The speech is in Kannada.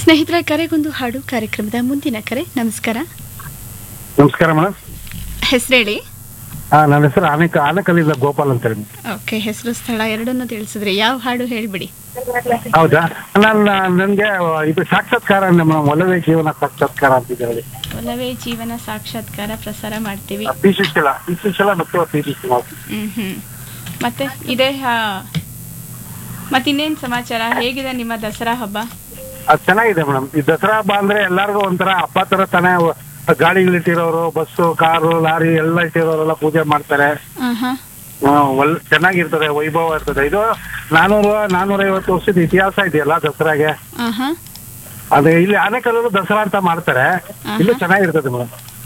ಸ್ನೇಹಿತರ ಕರೆಗೊಂದು ಹಾಡು ಕಾರ್ಯಕ್ರಮದ ಮುಂದಿನ ಕರೆ ನಮಸ್ಕಾರ ನಮಸ್ಕಾರ ಮೇಡಮ್ ಹೆಸರೇಳಿ ಹಾ ನನ್ನ ಹೆಸರು ಆನೆಕ ಆನೆಕಲ್ಲಿಂದ ಗೋಪಾಲ್ ಅಂತ ಹೇಳಿ ಓಕೆ ಹೆಸರು ಸ್ಥಳ ಎರಡನ್ನೂ ತಿಳಿಸಿದ್ರಿ ಯಾವ ಹಾಡು ಹೇಳ್ಬಿಡಿ ಹೌದಾ ನಾನು ನನಗೆ ಇದು ಸಾಕ್ಷಾತ್ಕಾರ ನಮ್ಮ ಒಲವೇ ಜೀವನ ಸಾಕ್ಷಾತ್ಕಾರ ಅಂತಿದೆ ಹೇಳಿ ಒಲವೇ ಜೀವನ ಸಾಕ್ಷಾತ್ಕಾರ ಪ್ರಸಾರ ಮಾಡ್ತೀವಿ ಪಿ ಶಿಶಿಲ ಪಿ ಶಿಶಿಲ ಮತ್ತು ಪಿ ಶಿಶಿಲ ಹ್ಮ್ ಹ್ಮ್ ಮತ್ತೆ ಇದೇ ಮತ್ತಿನ್ನೇನು ಸಮಾಚಾರ ಹೇಗಿದೆ ನಿಮ್ಮ ದಸರಾ ಹಬ್ಬ ಅದು ಚೆನ್ನಾಗಿದೆ ಮೇಡಮ್ ಈ ದಸರಾ ಹಬ್ಬ ಅಂದ್ರೆ ಎಲ್ಲಾರ್ಗು ಒಂಥರ ಹಬ್ಬ ತರ ತಾನೇ ಗಾಡಿಗಳಿಟ್ಟಿರೋರು ಬಸ್ಸು ಕಾರು ಲಾರಿ ಎಲ್ಲ ಇಟ್ಟಿರೋರೆಲ್ಲ ಪೂಜೆ ಮಾಡ್ತಾರೆ ಆಹಾ. ಆ, ಒಲ್ ಚೆನ್ನಾಗಿರ್ತದೆ ವೈಭವ ಇರ್ತದೆ ಇದು ನಾನೂರು ನಾನೂರೈವತ್ತು ವರ್ಷದ ಇತಿಹಾಸ ಇದೆಯಲ್ಲ ದಸರಾಗೆ ಆಹಾ. ಅದೇ ಇಲ್ಲಿ ಆನೆಕಲ್ಲೂ ದಸರಾ ಅಂತ ಮಾಡ್ತಾರೆ ಇಲ್ಲೂ ಚೆನ್ನಾಗಿರ್ತದೆ ಮೇಡಮ್